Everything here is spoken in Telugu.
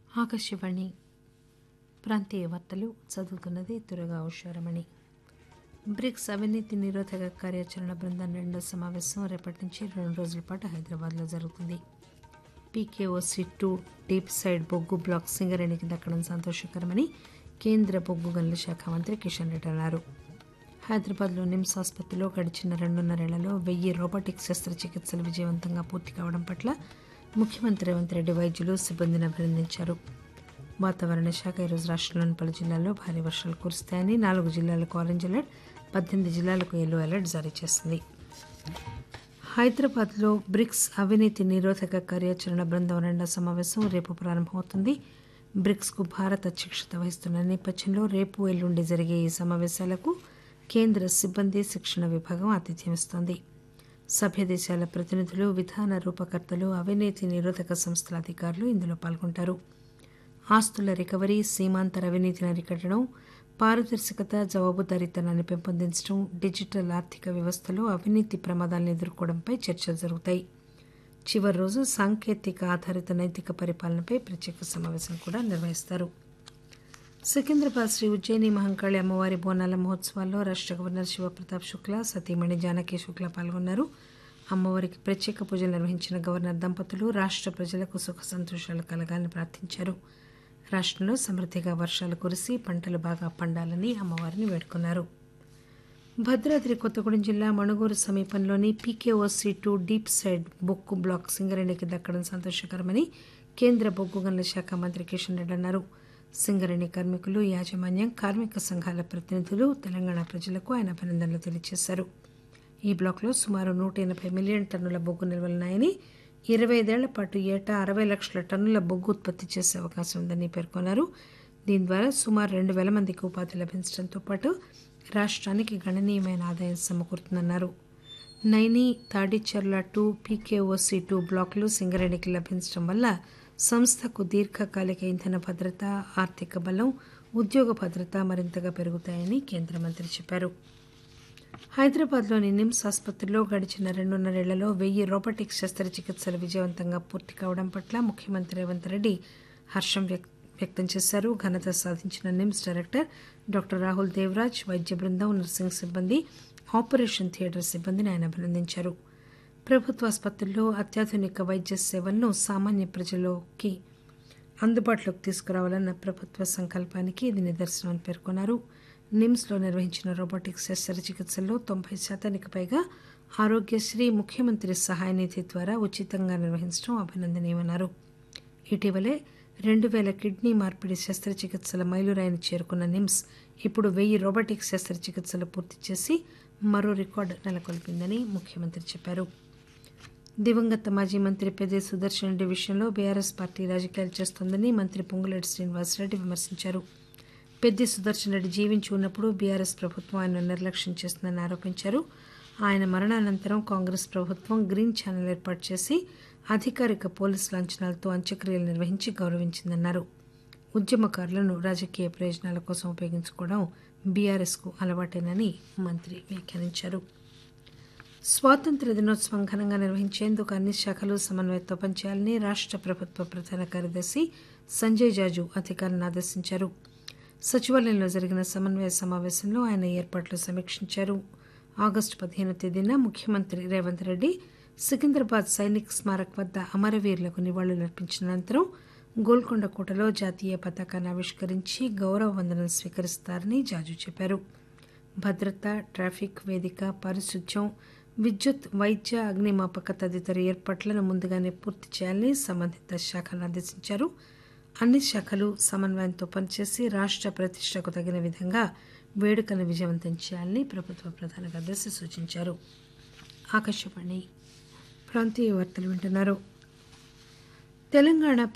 ఆకాశవాణి ప్రాంతీయ వార్తలు చదువుతున్నది దురగా ఉషారమణి బ్రిక్స్ అవినీతి నిరోధక కార్యాచరణ బృందం రెండో సమావేశం రేపటి నుంచి రెండు రోజుల పాటు హైదరాబాద్లో జరుగుతుంది పీకేఓసీ టూ డీప్ సైడ్ బొగ్గు బ్లాక్ సింగరేణికి దక్కడం సంతోషకరమని కేంద్ర బొగ్గు గనుల శాఖ మంత్రి కిషన్ రెడ్డి అన్నారు హైదరాబాద్లో నిమ్స్ ఆసుపత్రిలో గడిచిన రెండున్నరేళ్లలో వెయ్యి రోబోటిక్ శస్త్రచికిత్సలు విజయవంతంగా పూర్తి కావడం పట్ల ముఖ్యమంత్రి రేవంత్ రెడ్డి వైద్యులు సిబ్బందిని అభినందించారు వాతావరణ శాఖ ఈరోజు రాష్ట్రంలోని పలు జిల్లాల్లో భారీ వర్షాలు కురుస్తాయని నాలుగు జిల్లాలకు ఆరెంజ్ అలర్ట్ పద్దెనిమిది జిల్లాలకు ఎల్లో అలర్ట్ జారీ చేసింది హైదరాబాద్లో బ్రిక్స్ అవినీతి నిరోధక కార్యాచరణ బృందం రెండో సమావేశం రేపు ప్రారంభమవుతుంది బ్రిక్స్కు భారత్ అధ్యక్షత వహిస్తున్న నేపథ్యంలో రేపు ఎల్లుండి జరిగే ఈ సమావేశాలకు కేంద్ర సిబ్బంది శిక్షణ విభాగం ఆతిథ్యం ఇస్తోంది సభ్య దేశాల ప్రతినిధులు విధాన రూపకర్తలు అవినీతి నిరోధక సంస్థల అధికారులు ఇందులో పాల్గొంటారు ఆస్తుల రికవరీ సీమాంతర అవినీతిని అరికట్టడం పారదర్శకత జవాబుదారీతనాన్ని పెంపొందించడం డిజిటల్ ఆర్థిక వ్యవస్థలో అవినీతి ప్రమాదాలను ఎదుర్కోవడంపై చర్చలు జరుగుతాయి చివరి రోజు సాంకేతిక ఆధారిత నైతిక పరిపాలనపై ప్రత్యేక సమావేశం కూడా నిర్వహిస్తారు సికింద్రాబాద్ శ్రీ ఉజ్జయిని మహంకాళి అమ్మవారి బోనాల మహోత్సవాల్లో రాష్ట్ర గవర్నర్ శివప్రతాప్ శుక్లా సతీమణి జానకి శుక్లా పాల్గొన్నారు అమ్మవారికి ప్రత్యేక పూజలు నిర్వహించిన గవర్నర్ దంపతులు రాష్ట్ర ప్రజలకు సుఖ సంతోషాలు కలగాలని ప్రార్థించారు రాష్ట్రంలో సమృద్ధిగా వర్షాలు కురిసి పంటలు బాగా పండాలని అమ్మవారిని వేడుకున్నారు భద్రాద్రి కొత్తగూడెం జిల్లా మణుగూరు సమీపంలోని పీకేఓసీ టూ డీప్ సైడ్ బొక్కు బ్లాక్ సింగరేణికి దక్కడం సంతోషకరమని కేంద్ర బొగ్గు గనుల శాఖ మంత్రి కిషన్ రెడ్డి అన్నారు సింగరేణి కార్మికులు యాజమాన్యం కార్మిక సంఘాల ప్రతినిధులు తెలంగాణ ప్రజలకు ఆయన అభినందనలు తెలియజేశారు ఈ బ్లాక్లో సుమారు నూట ఎనభై మిలియన్ టన్నుల బొగ్గు నిల్వలున్నాయని ఇరవై ఐదేళ్ల పాటు ఏటా అరవై లక్షల టన్నుల బొగ్గు ఉత్పత్తి చేసే అవకాశం ఉందని పేర్కొన్నారు దీని ద్వారా సుమారు రెండు వేల మందికి ఉపాధి లభించడంతో పాటు రాష్ట్రానికి గణనీయమైన ఆదాయం సమకూరుతుందన్నారు Naini Tadicherla two P K O C two బ్లాకులు సింగరేణికి లభించడం వల్ల సంస్థకు దీర్ఘకాలిక ఇంధన భద్రత ఆర్థిక బలం ఉద్యోగ భద్రత మరింతగా పెరుగుతాయని కేంద్ర మంత్రి చెప్పారు హైదరాబాద్లోని నిమ్స్ ఆసుపత్రిలో గడిచిన రెండున్నరేళ్లలో వెయ్యి రోబోటిక్ శస్త్రచికిత్సలు విజయవంతంగా పూర్తి కావడం పట్ల ముఖ్యమంత్రి రేవంత్ రెడ్డి హర్షం వ్యక్తం చేశారు ఘనత సాధించిన NIMS director doctor Rahul Devaraj వైద్య బృందం నర్సింగ్ సిబ్బంది ఆపరేషన్ థియేటర్ సిబ్బందిని ఆయన అభినందించారు ప్రభుత్వ ఆసుపత్రుల్లో అత్యాధునిక వైద్య సేవలను సామాన్య ప్రజల్లోకి అందుబాటులోకి తీసుకురావాలన్న ప్రభుత్వ సంకల్పానికి ఇది నిదర్శనమని పేర్కొన్నారు నిమ్స్లో నిర్వహించిన రోబోటిక్ శస్త్రచికిత్సల్లో తొంభై శాతానికి పైగా ఆరోగ్యశ్రీ ముఖ్యమంత్రి సహాయ నిధి ద్వారా ఉచితంగా నిర్వహించడం అభినందనీయమన్నారు ఇటీవలే రెండు వేల కిడ్నీ మార్పిడి శస్త్రచికిత్సల మైలురాయిని చేరుకున్న నిమ్స్ ఇప్పుడు వెయ్యి రోబోటిక్ శస్త్రచికిత్సలు పూర్తి చేసి మరో రికార్డు నెలకొల్పిందని ముఖ్యమంత్రి చెప్పారు దివంగత మాజీ మంత్రి పెద్దే సుదర్శన్ రెడ్డి విషయంలో బీఆర్ఎస్ పార్టీ రాజకీయాలు చేస్తోందని మంత్రి పొంగులేటి శ్రీనివాసరెడ్డి విమర్శించారు పెద్ది సుదర్శన్ రెడ్డి జీవించి ఉన్నప్పుడు బీఆర్ఎస్ ప్రభుత్వం ఆయన నిర్లక్ష్యం చేస్తుందని ఆరోపించారు ఆయన మరణానంతరం కాంగ్రెస్ ప్రభుత్వం గ్రీన్ ఛానల్ ఏర్పాటు చేసి అధికారిక పోలీసు లాంఛనాలతో అంత్యక్రియలు నిర్వహించి గౌరవించిందన్నారు ఉద్యమకారులను రాజకీయ ప్రయోజనాల కోసం ఉపయోగించుకోవడం బీఆర్ఎస్కు అలవాటేనని మంత్రి వ్యాఖ్యానించారు స్వాతంత్ర దినోత్సవం ఘనంగా నిర్వహించేందుకు అన్ని శాఖలు సమన్వయంతో పనిచేయాలని రాష్ట్ర ప్రభుత్వ ప్రధాన కార్యదర్శి సంజయ్ జాజు అధికారులను ఆదేశించారు సచివాలయంలో జరిగిన సమన్వయ సమావేశంలో ఆయన ఏర్పాట్లు సమీక్షించారు ఆగస్టు పదిహేను తేదీన ముఖ్యమంత్రి రేవంత్ రెడ్డి సికింద్రాబాద్ సైనిక్ స్మారక్ వద్ద అమరవీరులకు నివాళులర్పించిన అనంతరం గోల్కొండ కోటలో జాతీయ పతాకాన్ని ఆవిష్కరించి గౌరవ వందనం స్వీకరిస్తారని జాజు చెప్పారు భద్రత ట్రాఫిక్ వేదిక పారిశుధ్యం విద్యుత్ వైద్య అగ్నిమాపక తదితర ఏర్పాట్లను ముందుగానే పూర్తి చేయాలని సంబంధిత శాఖలను ఆదేశించారు అన్ని శాఖలు సమన్వయంతో పనిచేసి రాష్ట్ర ప్రతిష్టకు తగిన విధంగా వేడుకను విజయవంతం చేయాలని ప్రభుత్వ ప్రధాన కార్యదర్శి సూచించారు ఆకాశవాణి ప్రాంతీయ వార్తలు వింటున్నారు తెలంగాణ